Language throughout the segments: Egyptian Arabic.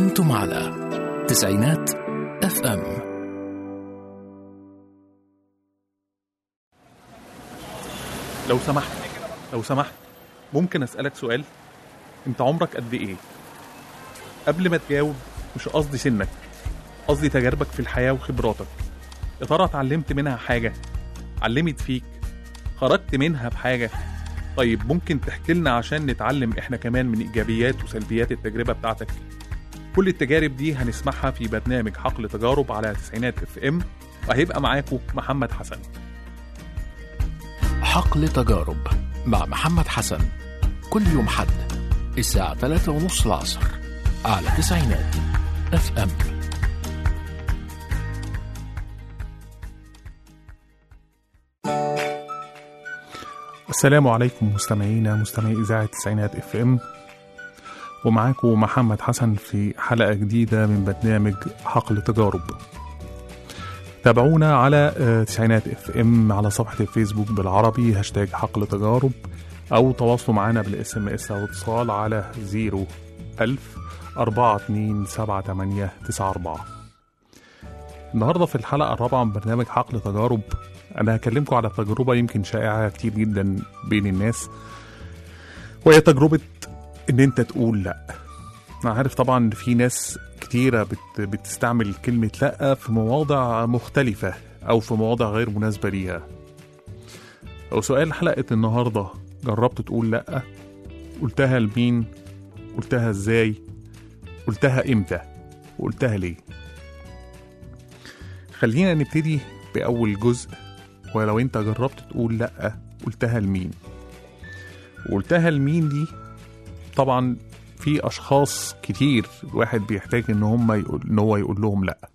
أنتم على تسعينات اف ام لو سمحت لو سمحت ممكن اسالك سؤال انت عمرك قد ايه قبل ما تجاوب مش قصدي سنك قصدي تجاربك في الحياه وخبراتك يا ترى اتعلمت منها حاجه علمت فيك خرجت منها بحاجه طيب ممكن تحكي لنا عشان نتعلم احنا كمان من ايجابيات وسلبيات التجربه بتاعتك كل التجارب دي هنسمعها في برنامج حقل تجارب على تسعينات اف ام وهيبقى معاكم محمد حسن حقل تجارب مع محمد حسن كل يوم حد الساعة 3 ونص العصر على تسعينات اف ام السلام عليكم مستمعينا مستمعي إذاعة تسعينات اف ام ومعاكم محمد حسن في حلقة جديدة من برنامج حقل تجارب تابعونا على آه، تسعينات اف ام على صفحة الفيسبوك بالعربي هاشتاج حقل تجارب أو تواصلوا معنا بالاس ام اس أو اتصال على 01000 427894 النهاردة في الحلقة الرابعة من برنامج حقل تجارب أنا هكلمكم على تجربة يمكن شائعة كتير جدا بين الناس وهي تجربة إن أنت تقول لأ أنا عارف طبعا إن في ناس كتيرة بت بتستعمل كلمة لأ في مواضع مختلفة أو في مواضع غير مناسبة ليها أو سؤال حلقة النهاردة جربت تقول لأ قلتها لمين قلتها إزاي قلتها إمتى وقلتها ليه خلينا نبتدي بأول جزء ولو انت جربت تقول لأ قلتها لمين وقلتها لمين دي طبعا في اشخاص كتير الواحد بيحتاج ان هم يقول ان هو يقول لهم لا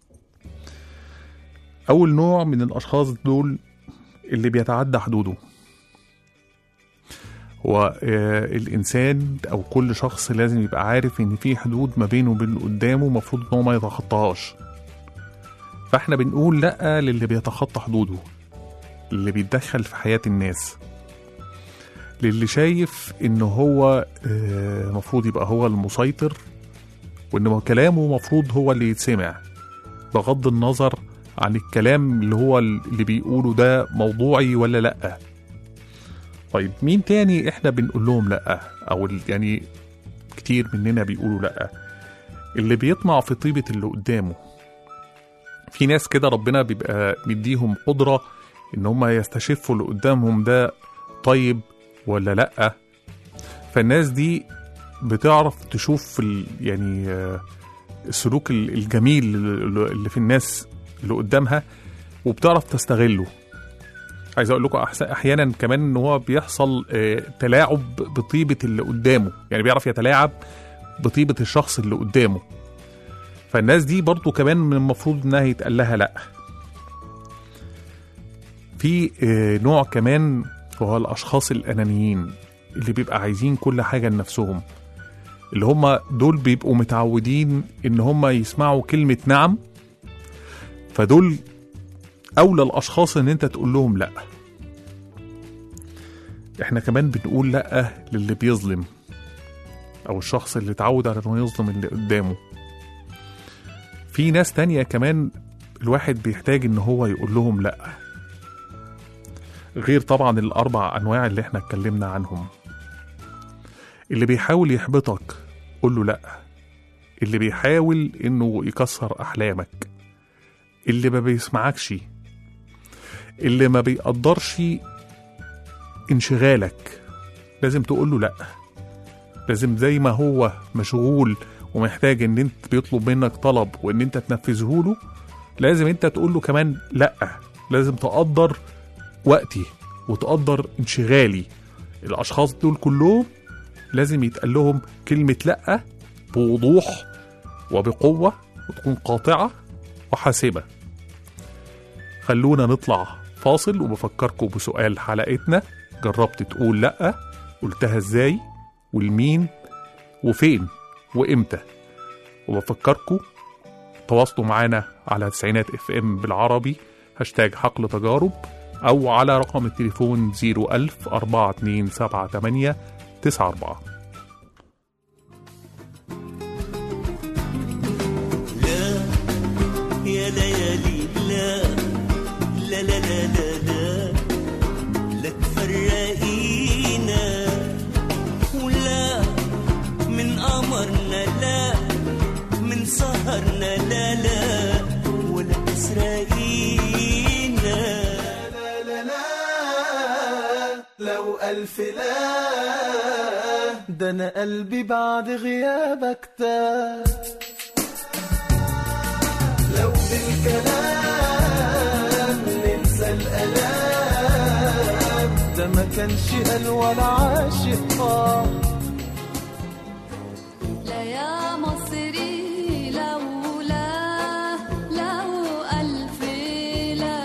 اول نوع من الاشخاص دول اللي بيتعدى حدوده هو آه، الانسان او كل شخص لازم يبقى عارف ان في حدود ما بينه وبين اللي قدامه المفروض ان هو ما يتخطاهاش فاحنا بنقول لا للي بيتخطى حدوده اللي بيتدخل في حياة الناس للي شايف ان هو آه، مفروض يبقى هو المسيطر وان هو كلامه مفروض هو اللي يتسمع بغض النظر عن الكلام اللي هو اللي بيقوله ده موضوعي ولا لأ طيب مين تاني احنا بنقول لهم لأ او ال- يعني كتير مننا بيقولوا لأ اللي بيطمع في طيبة اللي قدامه في ناس كده ربنا بيبقى مديهم قدرة ان هم يستشفوا اللي قدامهم ده طيب ولا لأ فالناس دي بتعرف تشوف ال يعني آه، السلوك ال- الجميل اللي اللي في الناس اللي قدامها وبتعرف تستغله عايز اقول لكم أحس- احيانا كمان ان هو بيحصل آه، تلاعب بطيبه اللي قدامه يعني بيعرف يتلاعب بطيبه الشخص اللي قدامه فالناس دي برضو كمان من المفروض انها يتقال لها لا في آه، نوع كمان وهو الاشخاص الانانيين اللي بيبقى عايزين كل حاجه لنفسهم اللي هم دول بيبقوا متعودين ان هم يسمعوا كلمه نعم فدول اولى الاشخاص ان انت تقول لهم لا احنا كمان بنقول لا للي بيظلم او الشخص اللي اتعود على انه يظلم اللي قدامه في ناس تانية كمان الواحد بيحتاج ان هو يقول لهم لا غير طبعا الاربع انواع اللي احنا اتكلمنا عنهم اللي بيحاول يحبطك قول له لا اللي بيحاول انه يكسر احلامك اللي ما بيسمعكش اللي ما بيقدرش انشغالك لازم تقول له لا لازم زي ما هو مشغول ومحتاج ان انت بيطلب منك طلب وان انت تنفذه له لازم انت تقول له كمان لا لازم تقدر وقتي وتقدر انشغالي الاشخاص دول كلهم لازم يتقال لهم كلمة لا بوضوح وبقوة وتكون قاطعة وحاسمة خلونا نطلع فاصل وبفكركم بسؤال حلقتنا جربت تقول لأ قلتها ازاي والمين وفين وامتى وبفكركم تواصلوا معانا على تسعينات اف ام بالعربي هاشتاج حقل تجارب او على رقم التليفون 01000 4278 94 ألف لا ده أنا قلبي بعد غيابك تاه لو بالكلام ننسى الألام ده ما كانش قال ولا عاشق آه لا يا مصري لولا لو ألف لا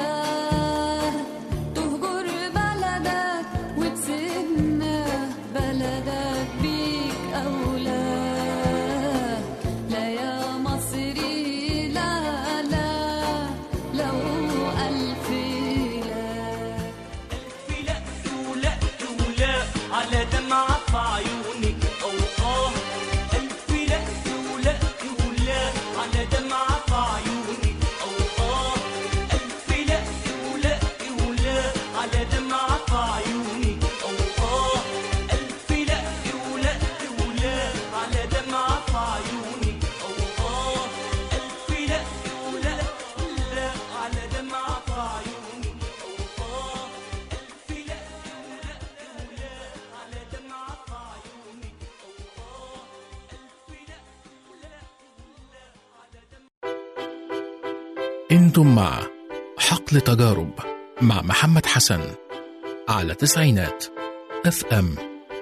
تهجر بلدك وتسيبنا بلدك بيك أولى لا يا مصري لا لا لو ألف لا لا ولا ولا على دمعة في عيونك أو آه ألف لا ولا ولا على دمعة في عيونك أو آه ألف لا ولا ولا على دمعة في عيونك أو آه ألف لا ولا ولا على دمعة في عيونك أو آه ألف لا ولا ولا على دمعة في عيونك أو آه ألف لا ولا ولا على دمعة في عيونك أو آه ألف لا ولا ولا على دمعة انتم مع حقل تجارب مع محمد حسن على تسعينات اف ام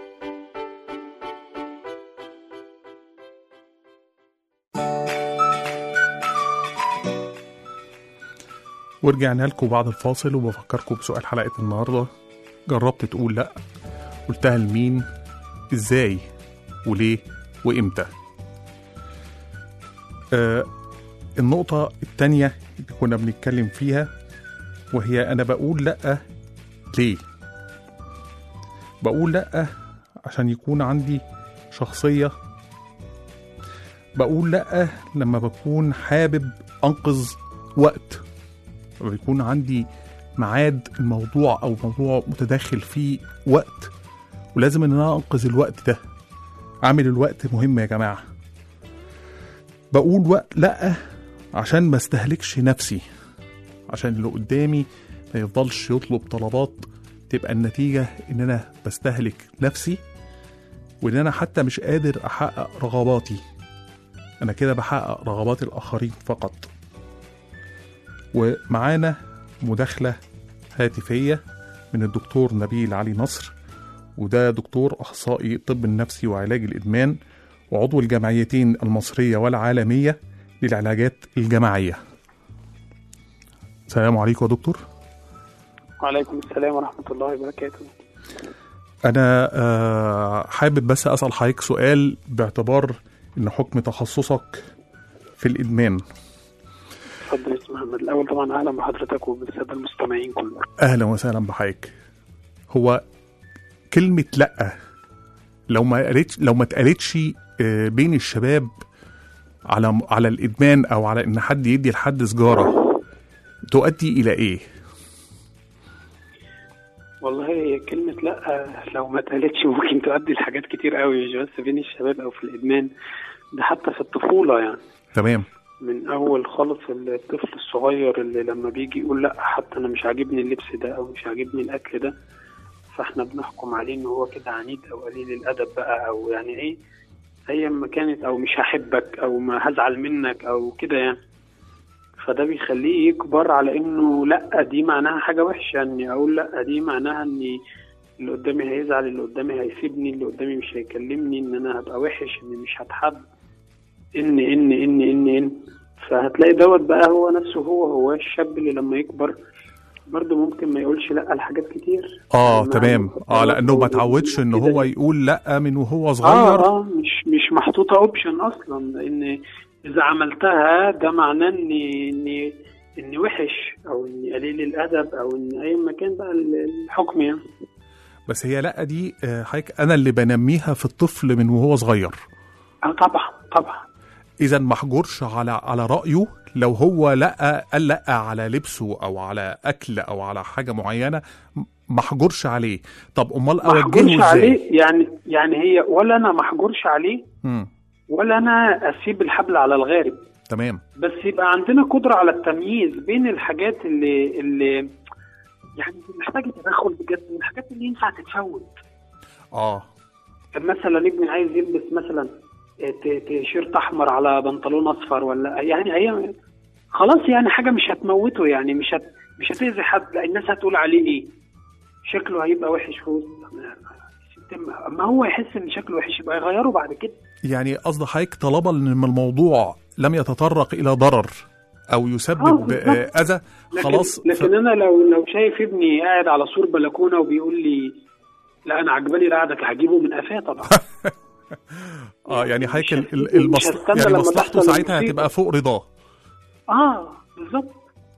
ورجعنا لكم بعد الفاصل وبفكركم بسؤال حلقة النهاردة جربت تقول لأ قلتها لمين ازاي وليه وامتى آه النقطة التانية اللي كنا بنتكلم فيها وهي أنا بقول لأ ليه بقول لأ عشان يكون عندي شخصية بقول لأ لما بكون حابب أنقذ وقت لما بيكون عندي ميعاد الموضوع او موضوع متداخل فيه وقت ولازم ان انا انقذ الوقت ده عامل الوقت مهم يا جماعه بقول وقت لا عشان ما استهلكش نفسي عشان اللي قدامي ما يفضلش يطلب طلبات تبقى النتيجه ان انا بستهلك نفسي وان انا حتى مش قادر احقق رغباتي انا كده بحقق رغبات الاخرين فقط ومعانا مداخلة هاتفية من الدكتور نبيل علي نصر وده دكتور أخصائي الطب النفسي وعلاج الإدمان وعضو الجمعيتين المصرية والعالمية للعلاجات الجماعية السلام عليكم يا دكتور وعليكم السلام ورحمة الله وبركاته أنا آه، حابب بس أسأل حضرتك سؤال باعتبار إن حكم تخصصك في الإدمان اتفضل يا أستاذ محمد الأول طبعا أهلا بحضرتك وبالسادة المستمعين كلهم اهلا وسهلا بحضرتك هو كلمة لأ لو ما قالتش لو ما اتقالتش آه، بين الشباب على على الإدمان أو على إن حد يدي لحد سجارة تؤدي إلى إيه؟ والله هي كلمة لأ لو ما اتقالتش ممكن تؤدي لحاجات كتير قوي مش بس بين الشباب أو في الإدمان ده حتى في الطفولة يعني تمام من أول خالص الطفل الصغير اللي لما بيجي يقول لأ حتى أنا مش عاجبني اللبس ده أو مش عاجبني الأكل ده فاحنا بنحكم عليه إن هو كده عنيد أو قليل الأدب بقى أو يعني إيه أيا ما كانت أو مش هحبك أو ما هزعل منك أو كده يعني فده بيخليه يكبر على انه لا دي معناها حاجه وحشه اني اقول لا دي معناها اني اللي قدامي هيزعل اللي قدامي هيسيبني اللي قدامي مش هيكلمني ان انا هبقى وحش اني مش هتحب ان ان ان ان ان فهتلاقي دوت بقى هو نفسه هو هو الشاب اللي لما يكبر برضه ممكن ما يقولش لا لحاجات كتير اه يعني تمام اه لانه ما هو تعودش ان كده. هو يقول لا من وهو اه صغير اه مش مش محطوطه اوبشن اصلا لان اذا عملتها ده معناه اني اني اني وحش او اني قليل الادب او ان اي مكان بقى الحكم يعني بس هي لا دي آه، حضرتك انا اللي بنميها في الطفل من وهو صغير اه طبعا طبعا اذا ما احجرش على على رايه لو هو لا قال لا على لبسه او على اكل او على حاجه معينه ما احجرش عليه طب امال ما احجرش اوجهه ازاي عليه يعني يعني هي ولا انا ما احجرش عليه مم. ولا انا اسيب الحبل على الغارب تمام بس يبقى عندنا قدرة على التمييز بين الحاجات اللي اللي يعني محتاجه تدخل بجد من الحاجات اللي ينفع تتفوت اه مثلا ابني عايز يلبس مثلا ت- تيشيرت احمر على بنطلون اصفر ولا يعني هي خلاص يعني حاجه مش هتموته يعني مش هت مش هتاذي حد لا الناس هتقول عليه ايه شكله هيبقى وحش في وسط اما هو يحس ان شكله وحش يبقى يغيره بعد كده يعني قصد حضرتك طالما ان الموضوع لم يتطرق الى ضرر او آه، يسبب بالظبط. آه، اذى لكن خلاص ف- لكن انا لو لو شايف ابني قاعد على سور بلكونه وبيقول لي لا انا عجباني القعده هجيبه من قفاه طبعا اه يعني حضرتك مش ال- هستنى- ال- مش المصل... هستنى يعني لما مصلحته تحصل ساعتها المصيبة. هتبقى فوق رضاه اه بالظبط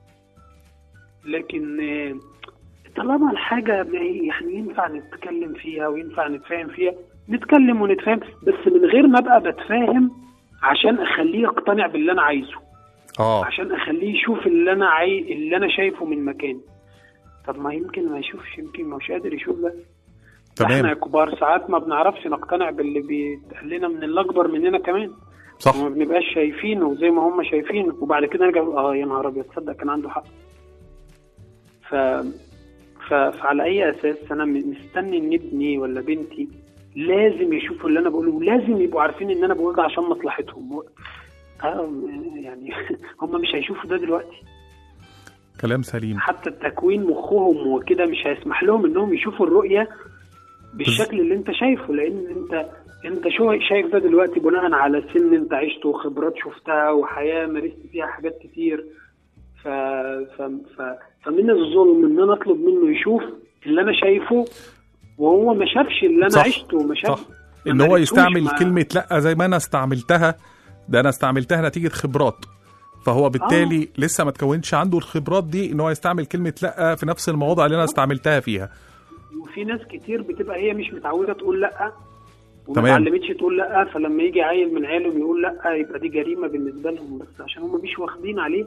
لكن آه، طالما الحاجة ما هي- يعني ينفع نتكلم فيها وينفع نتفاهم فيها نتكلم ونتفاهم بس من غير ما ابقى بتفاهم عشان اخليه يقتنع باللي انا عايزه اه عشان اخليه يشوف اللي انا عاي... اللي انا شايفه من مكاني طب ما يمكن ما يشوفش يمكن مش قادر يشوف ده احنا يا تمام كبار ساعات ما بنعرفش نقتنع باللي بيتقال لنا من اللي اكبر مننا كمان صح وما بنبقاش شايفينه زي ما هم شايفينه وبعد كده نرجع نقول اه يا نهار ابيض تصدق كان عنده حق ف... ف... فعلى اي اساس انا م- مستني ان ابني ولا بنتي لازم يشوفوا اللي انا بقوله ولازم يبقوا عارفين ان انا بقول ده عشان مصلحتهم و... آه يعني هم مش هيشوفوا ده دلوقتي كلام سليم حتى التكوين مخهم وكده مش هيسمح لهم انهم يشوفوا الرؤيه بالشكل اللي انت شايفه لان انت انت شو شايف ده دلوقتي بناء على سن انت عشته وخبرات شفتها وحياه مارست فيها حاجات كتير ف... ف... ف... فمن الظلم ان انا اطلب منه يشوف اللي انا شايفه وهو ما شافش اللي انا صح، عشته وما شاف صح ما ان هو مارسوش، يستعمل ما- كلمه لا زي ما انا استعملتها ده انا استعملتها نتيجه خبرات فهو بالتالي لسه ما تكونش عنده الخبرات دي ان هو يستعمل كلمه لا في نفس المواضع اللي انا استعملتها فيها وفي ناس كتير بتبقى هي مش متعوده تقول لا وما تمام. اتعلمتش تقول لا فلما يجي عيل من عيالهم يقول لا يبقى دي جريمه بالنسبه لهم بس عشان هم مش واخدين عليه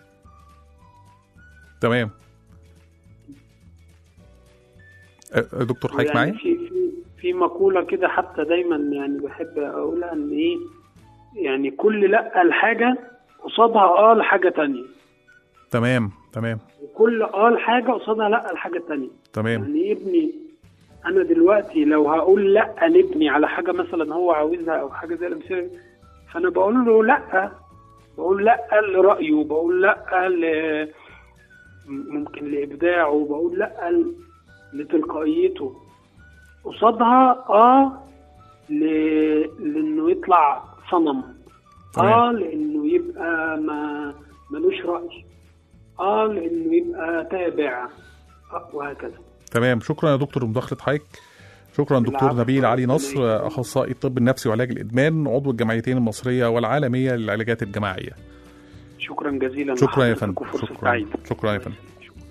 تمام أه، أه، دكتور حضرتك يعني معايا في في في مقوله كده حتى دايما يعني بحب اقولها ان ايه يعني كل لا الحاجه قصادها اه لحاجه تانية تمام تمام وكل اه الحاجه قصادها لا الحاجه التانية تمام يعني ابني انا دلوقتي لو هقول لا لابني على حاجه مثلا هو عاوزها او حاجه زي الامثله فانا بقول له لا بقول لا لرايه بقول لا ل ممكن لابداعه بقول لا ل- لتلقائيته قصادها اه ل... لانه يطلع صنم تمام. اه لانه يبقى ما ملوش راي اه لانه يبقى تابع آه وهكذا تمام شكرا يا دكتور لمداخله حضرتك شكرا دكتور العفو. نبيل علي ربنا نصر يخليك. اخصائي الطب النفسي وعلاج الادمان عضو الجمعيتين المصريه والعالميه للعلاجات الجماعيه شكرا جزيلا شكرا يا لحضرتك فندم وفرصة شكرا سعيدة. شكرا يا فندم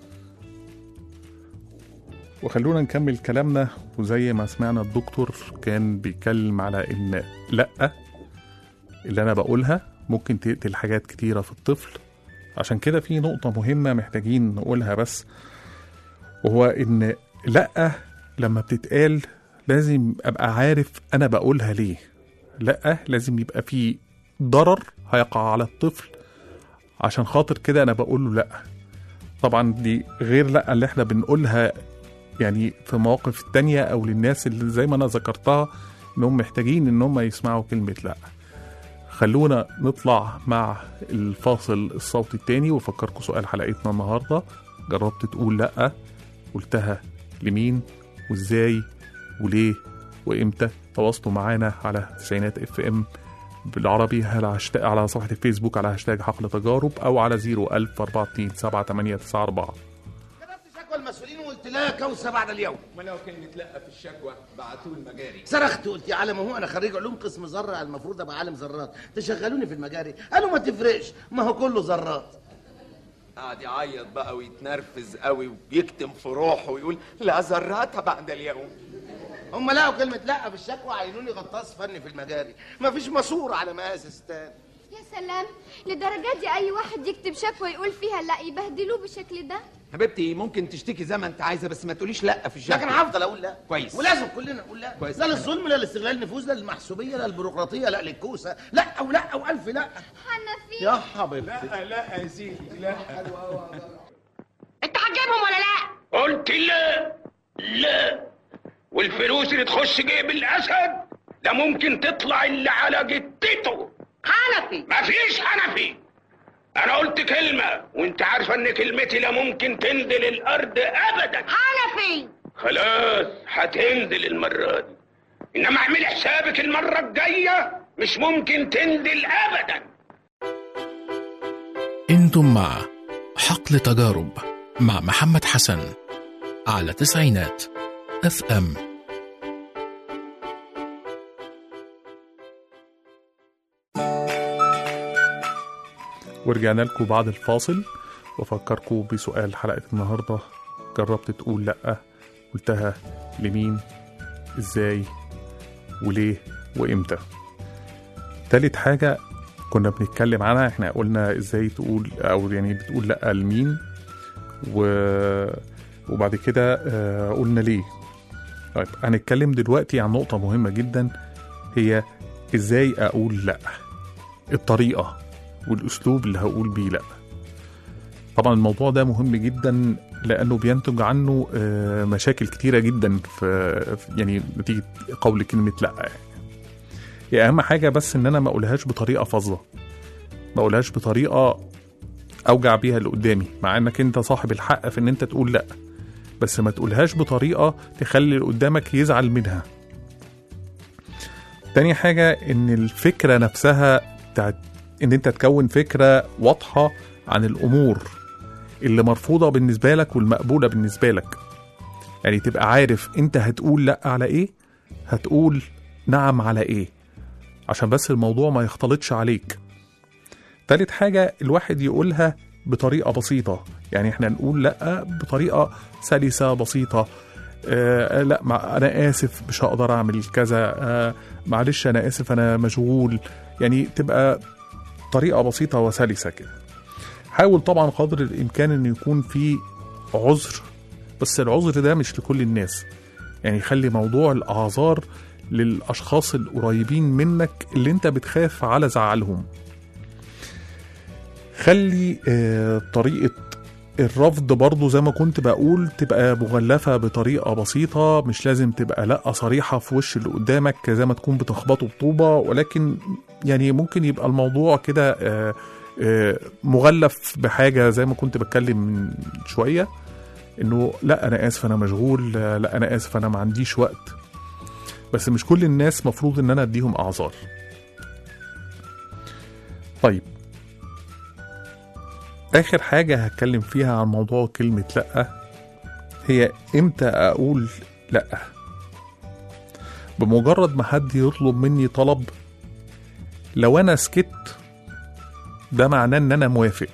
وخلونا نكمل كلامنا وزي ما سمعنا الدكتور كان بيتكلم على ان لا اللي انا بقولها ممكن تقتل حاجات كتيره في الطفل عشان كده في نقطه مهمه محتاجين نقولها بس وهو ان لا لما بتتقال لازم ابقى عارف انا بقولها ليه لا لازم يبقى في ضرر هيقع على الطفل عشان خاطر كده انا بقول له لا طبعا دي غير لا اللي احنا بنقولها يعني في مواقف تانية او للناس اللي زي ما انا ذكرتها انهم محتاجين ان هم يسمعوا كلمة لا خلونا نطلع مع الفاصل الصوتي التاني وفكركم سؤال حلقتنا النهاردة جربت تقول لا قلتها لمين وازاي وليه وامتى تواصلوا معانا على تسعينات اف ام بالعربي على هاشتاج على صفحة الفيسبوك على هاشتاج حقل تجارب أو على 01000 427 7894 كتبت شكوى المسؤولين وقلت لا كوسه بعد اليوم ما لو كلمة لا في الشكوى بعتوه المجاري صرخت قلت يا عالم هو انا خريج علوم قسم ذره المفروض ابقى عالم ذرات تشغلوني في المجاري قالوا ما تفرقش ما هو كله ذرات قعد يعيط بقى ويتنرفز قوي ويكتم في روحه ويقول لا ذراتها بعد اليوم هم لقوا كلمه لا في الشكوى عينوني غطاس فني في المجاري ما فيش ماسوره على مقاس استان يا سلام لدرجة دي أي واحد يكتب شكوى يقول فيها لا يبهدلوه بالشكل ده حبيبتي ممكن تشتكي زي ما انت عايزه بس ما تقوليش لا في الشكوى لكن هفضل اقول لا كويس. ولازم كلنا نقول لا كويس. لا للظلم لا لاستغلال النفوذ لا للمحسوبيه لا للبيروقراطيه لا للكوسه لا او لا او الف لا حنفي يا حبيبتي لا لا يا سيدي لا انت هتجيبهم ولا لا قلت لا لا والفلوس اللي تخش جيب الاسد ده ممكن تطلع اللي على جتته حنفي مفيش حنفي انا قلت كلمة وانت عارفة ان كلمتي لا ممكن تنزل الارض ابدا حنفي خلاص هتنزل المرة دي انما اعملي حسابك المرة الجاية مش ممكن تنزل ابدا انتم مع حقل تجارب مع محمد حسن على تسعينات اف ام ورجعنا لكم بعد الفاصل وافكركم بسؤال حلقه النهارده جربت تقول لا قلتها لمين ازاي وليه وامتى تالت حاجه كنا بنتكلم عنها احنا قلنا ازاي تقول او يعني بتقول لا لمين و... وبعد كده آه، قلنا ليه طيب هنتكلم دلوقتي عن نقطة مهمة جدا هي ازاي اقول لا الطريقة والاسلوب اللي هقول بيه لا طبعا الموضوع ده مهم جدا لانه بينتج عنه آه، مشاكل كتيرة جدا في في- يعني نتيجة قول كلمة لا يعني. هي اهم حاجة بس ان انا ما اقولهاش بطريقة فظة ما اقولهاش بطريقة اوجع بيها اللي قدامي مع انك انت صاحب الحق في ان انت تقول لا بس ما تقولهاش بطريقة تخلي اللي قدامك يزعل منها تاني حاجة ان الفكرة نفسها بتاعت ان انت تكون فكرة واضحة عن الامور اللي مرفوضة بالنسبة لك والمقبولة بالنسبة لك يعني تبقى عارف انت هتقول لا على ايه هتقول نعم على ايه عشان بس الموضوع ما يختلطش عليك تالت حاجة الواحد يقولها بطريقة بسيطة يعني احنا نقول لا بطريقة سلسة بسيطة آه لا مع انا اسف مش هقدر اعمل كذا آه معلش انا اسف انا مشغول يعني تبقى طريقة بسيطة وسلسة كده حاول طبعا قدر الامكان ان يكون في عذر بس العذر ده مش لكل الناس يعني خلي موضوع الاعذار للاشخاص القريبين منك اللي انت بتخاف على زعلهم خلي آه، طريقة الرفض برضو زي ما كنت بقول تبقى مغلفة بطريقة بسيطة مش لازم تبقى لأ صريحة في وش اللي قدامك زي ما تكون بتخبطه بطوبة ولكن يعني ممكن يبقى الموضوع كده آه، آه، مغلف بحاجة زي ما كنت بتكلم من شوية انه لا انا اسف انا مشغول آه، لا انا اسف انا ما عنديش وقت بس مش كل الناس مفروض ان انا اديهم اعذار طيب اخر حاجة هتكلم فيها عن موضوع كلمة لأ هي امتى اقول لأ بمجرد ما حد يطلب مني طلب لو انا سكت ده معناه ان انا موافق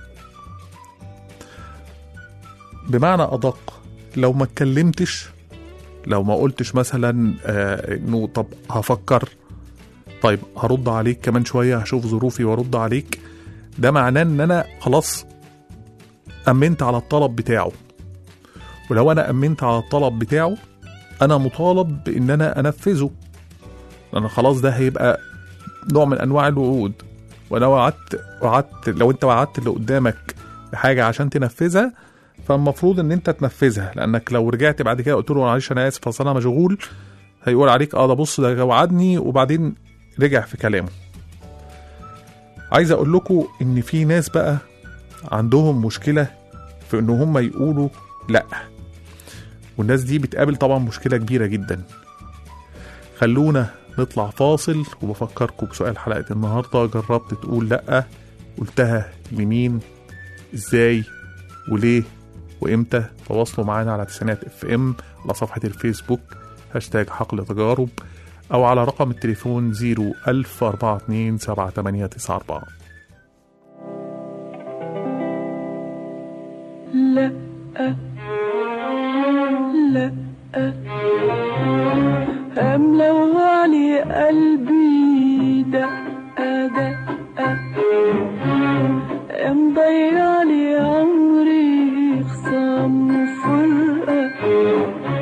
بمعنى ادق لو ما اتكلمتش لو ما قلتش مثلا آه، انه طب هفكر طيب هرد عليك كمان شويه هشوف ظروفي وارد عليك ده معناه ان انا خلاص امنت على الطلب بتاعه ولو انا امنت على الطلب بتاعه انا مطالب بان انا انفذه لان خلاص ده هيبقى نوع من انواع الوعود وانا وعدت وعدت لو انت وعدت اللي قدامك بحاجه عشان تنفذها فالمفروض ان انت تنفذها لانك لو رجعت بعد كده قلت له معلش انا اسف اصل انا مشغول هيقول عليك اه ده بص ده وعدني وبعدين رجع في كلامه عايز اقول لكم ان في ناس بقى عندهم مشكله في ان هم يقولوا لا والناس دي بتقابل طبعا مشكله كبيره جدا خلونا نطلع فاصل وبفكركم بسؤال حلقه النهارده جربت تقول لا قلتها لمين ازاي وليه وامتى تواصلوا معانا على تسعينات اف ام على صفحه الفيسبوك هاشتاج حقل تجارب او على رقم التليفون 010427894 لا لا أملواني قلبي دقة دقة مضيعني عمري خصام وفرقة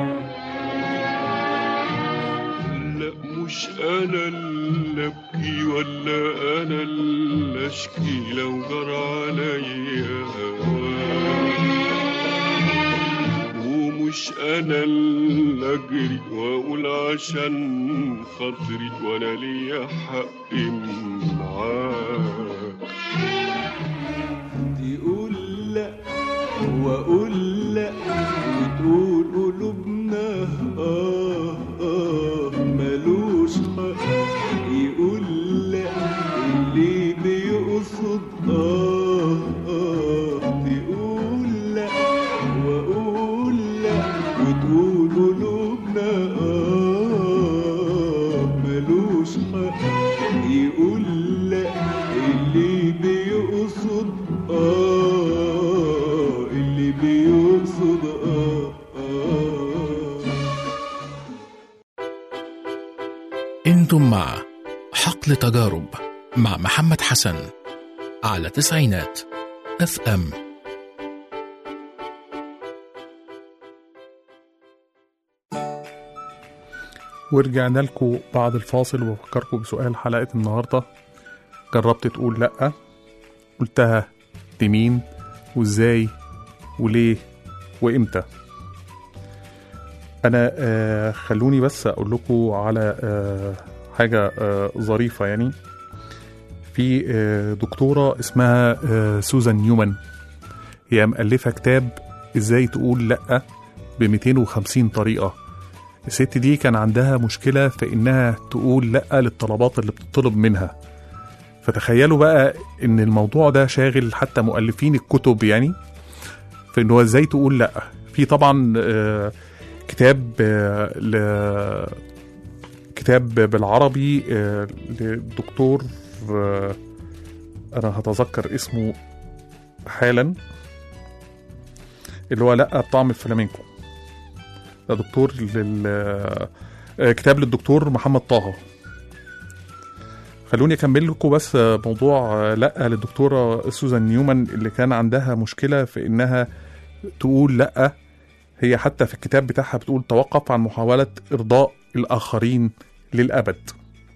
لا مش انا اللي ابكي ولا انا اللي اشكي لو جرى عليا هواك مش انا اللي اجري واقول عشان خاطري وانا ليا حق معاك تقول لا واقول لا وتقول قلوبنا اه اه ملوش حق يقول لا اللي بيقصد اه اه تقول لا واقول لا وتقول قلوبنا اه ملوش حق يقول لا اللي بيقصد اه اللي بيقصد اه اه انتم مع حقل تجارب مع محمد حسن على تسعينات اف ام ورجعنا لكم بعد الفاصل وبفكركم بسؤال حلقة النهاردة جربت تقول لأ قلتها لمين وازاي وليه وامتى انا آه خلوني بس اقول لكم على آه حاجة آه ظريفة يعني في آه دكتورة اسمها آه سوزان نيومان هي مؤلفة كتاب ازاي تقول لأ ب 250 طريقة الست دي كان عندها مشكلة في إنها تقول لأ للطلبات اللي بتطلب منها فتخيلوا بقى إن الموضوع ده شاغل حتى مؤلفين الكتب يعني في إن هو إزاي تقول لأ في طبعا آه، كتاب آه، ل كتاب بالعربي آه، للدكتور آه، أنا هتذكر اسمه حالا اللي هو لأ بطعم الفلامينكو ده دكتور لل آه، كتاب للدكتور محمد طه خلوني اكمل لكم بس آه، موضوع آه، لا للدكتوره سوزان نيومان اللي كان عندها مشكله في انها تقول لا هي حتى في الكتاب بتاعها بتقول توقف عن محاوله ارضاء الاخرين للابد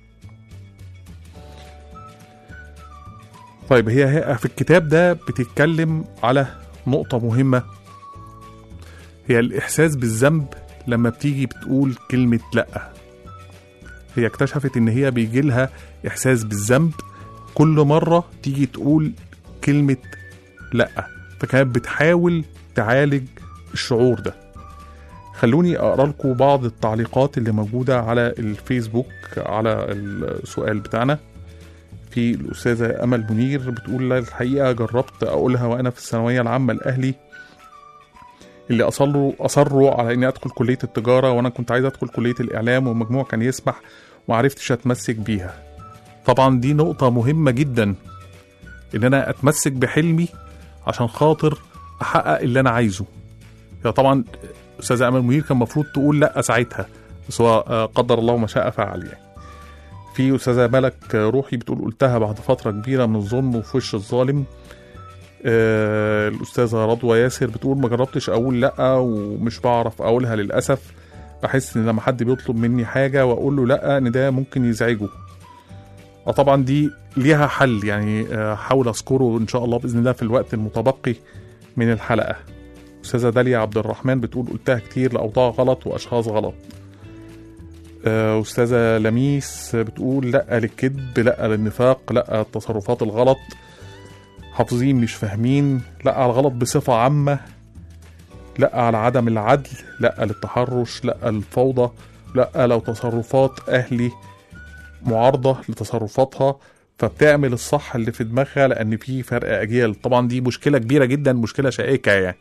طيب هي هي في الكتاب ده بتتكلم على نقطه مهمه هي الإحساس بالذنب لما بتيجي بتقول كلمة لأ هي اكتشفت إن هي بيجي لها إحساس بالذنب كل مرة تيجي تقول كلمة لأ فكانت بتحاول تعالج الشعور ده خلوني أقرأ لكم بعض التعليقات اللي موجودة على الفيسبوك على السؤال بتاعنا في الأستاذة أمل منير بتقول لا الحقيقة جربت أقولها وأنا في الثانوية العامة لأهلي اللي اصروا اصروا على اني ادخل كليه التجاره وانا كنت عايز ادخل كليه الاعلام والمجموع كان يسمح ومعرفتش اتمسك بيها طبعا دي نقطه مهمه جدا ان انا اتمسك بحلمي عشان خاطر احقق اللي انا عايزه يا طبعا استاذه امل منير كان المفروض تقول لا ساعتها بس هو آه، قدر الله ما شاء فعل يعني في استاذه ملك روحي بتقول قلتها بعد فتره كبيره من الظلم وفي وش الظالم آه، الأستاذة رضوى ياسر بتقول ما جربتش أقول لأ ومش بعرف أقولها للأسف بحس إن لما حد بيطلب مني حاجة وأقول له لأ إن ده ممكن يزعجه اه طبعا دي ليها حل يعني آه، حاول أذكره إن شاء الله بإذن الله في الوقت المتبقي من الحلقة أستاذة داليا عبد الرحمن بتقول قلتها كتير لأوضاع غلط وأشخاص غلط آه، أستاذة لميس بتقول لأ للكذب لأ للنفاق لأ التصرفات الغلط حافظين مش فاهمين لا على الغلط بصفة عامة لا على عدم العدل لا للتحرش لا للفوضى لا لو تصرفات أهلي معارضة لتصرفاتها فبتعمل الصح اللي في دماغها لأن في فرق أجيال طبعا دي مشكلة كبيرة جدا مشكلة شائكة يعني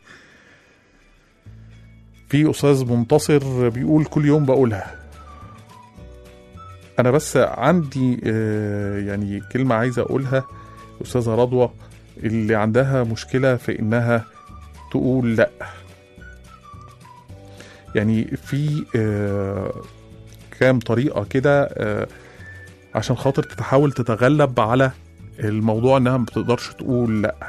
في أستاذ منتصر بيقول كل يوم بقولها أنا بس عندي آه، يعني كلمة عايز أقولها أستاذة رضوى اللي عندها مشكلة في إنها تقول لأ يعني في آه، كام طريقة كده آه، عشان خاطر تحاول تتغلب على الموضوع إنها ما بتقدرش تقول لأ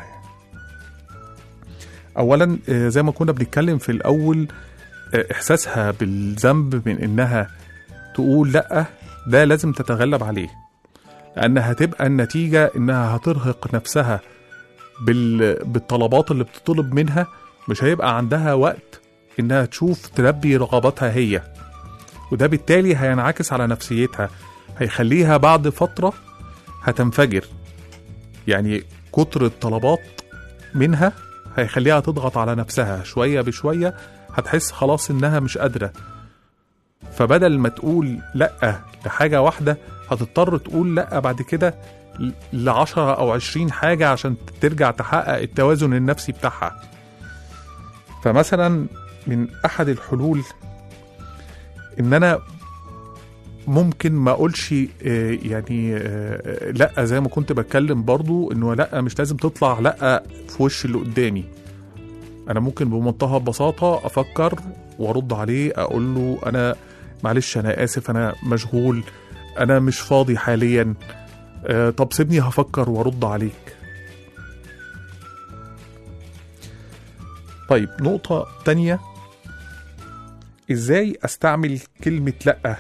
أولا آه، زي ما كنا بنتكلم في الأول آه، إحساسها بالذنب من إنها تقول لأ ده لازم تتغلب عليه لأن هتبقى النتيجة إنها هترهق نفسها بال... بالطلبات اللي بتطلب منها مش هيبقى عندها وقت انها تشوف تلبي رغباتها هي وده بالتالي هينعكس على نفسيتها هيخليها بعد فترة هتنفجر يعني كتر الطلبات منها هيخليها تضغط على نفسها شوية بشوية هتحس خلاص انها مش قادرة فبدل ما تقول لأ لحاجة واحدة هتضطر تقول لأ بعد كده ل- لعشرة أو عشرين حاجة عشان ترجع تحقق التوازن النفسي بتاعها فمثلا من أحد الحلول إن أنا ممكن ما اقولش آه، يعني آه، لا زي ما كنت بتكلم برضو انه لا مش لازم تطلع لا في وش اللي قدامي انا ممكن بمنتهى البساطه افكر وارد عليه اقول له انا معلش انا اسف انا مشغول انا مش فاضي حاليا آه، طب سيبني هفكر وارد عليك طيب نقطة تانية ازاي استعمل كلمة لأ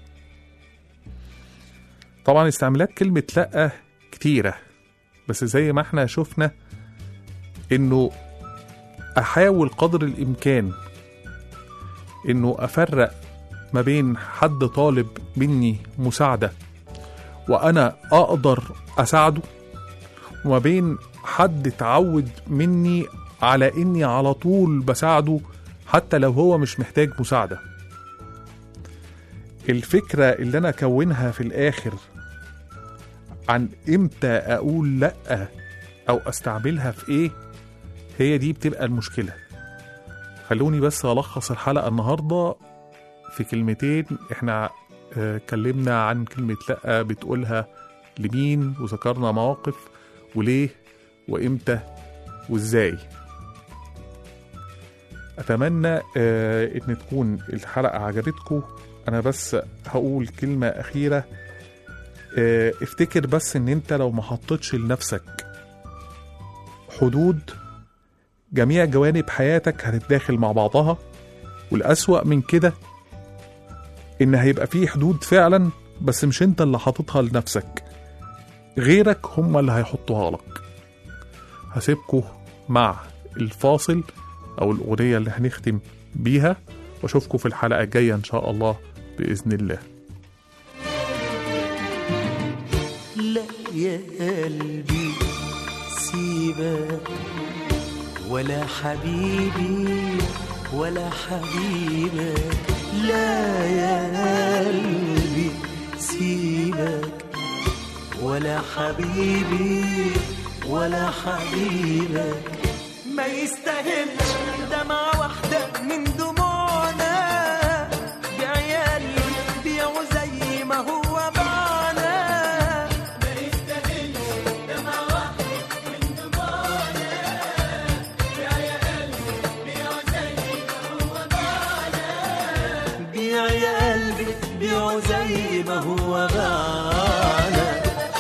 طبعا استعمالات كلمة لأ كتيرة بس زي ما احنا شفنا انه احاول قدر الامكان انه افرق ما بين حد طالب مني مساعدة وانا اقدر اساعده وما بين حد اتعود مني على اني على طول بساعده حتى لو هو مش محتاج مساعدة الفكرة اللي انا اكونها في الاخر عن امتى اقول لا او استعملها في ايه هي دي بتبقى المشكلة خلوني بس ألخص الحلقة النهاردة في كلمتين احنا آه، اتكلمنا عن كلمة لأ بتقولها لمين وذكرنا مواقف وليه وامتى وازاي اتمنى آه، ان تكون الحلقة عجبتكم انا بس هقول كلمة اخيرة آه، افتكر بس ان انت لو ما حطيتش لنفسك حدود جميع جوانب حياتك هتتداخل مع بعضها والأسوأ من كده إن هيبقى فيه حدود فعلا بس مش أنت اللي حاططها لنفسك غيرك هم اللي هيحطوها لك هسيبكم مع الفاصل أو الأغنية اللي هنختم بيها وأشوفكم في الحلقة الجاية إن شاء الله بإذن الله لا يا قلبي سيبك ولا حبيبي ولا حبيبك لا يا قلبي سيبك ولا حبيبي ولا حبيبك ما يستاهلش دمعة واحدة من دموعنا بعيالي بيعوا زي ما هو باعنا ما يستاهلش دمعة واحدة من دموعنا بعيالي بيعوا زي ما هو باعنا بيع يا قلبي بيعوا زي ما هو باعنا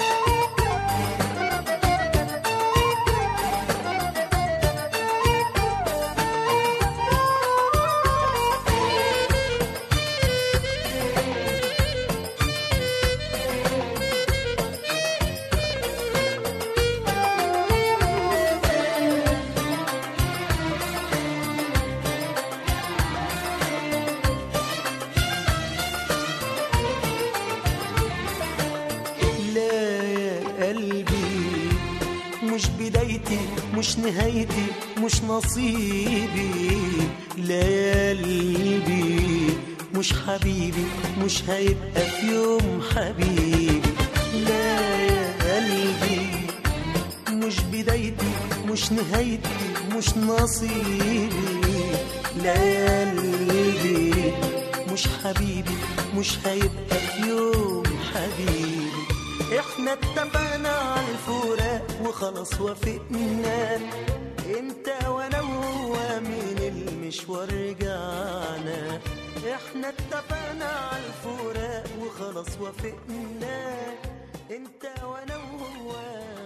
لا يا قلبي مش بدايتي مش نهايتي مش نصيبي لا يا قلبي مش حبيبي مش هيبقى في يوم حبيبي لا يا قلبي مش بدايتي مش نهايتي مش نصيبي لا يا قلبي مش حبيبي مش هيبقى في يوم حبيبي احنا اتفقنا على الفراق وخلاص وافقنا انت وانا وهو من المشوار رجعنا احنا اتفقنا على الفراق وخلاص وافقنا انت وانا وهو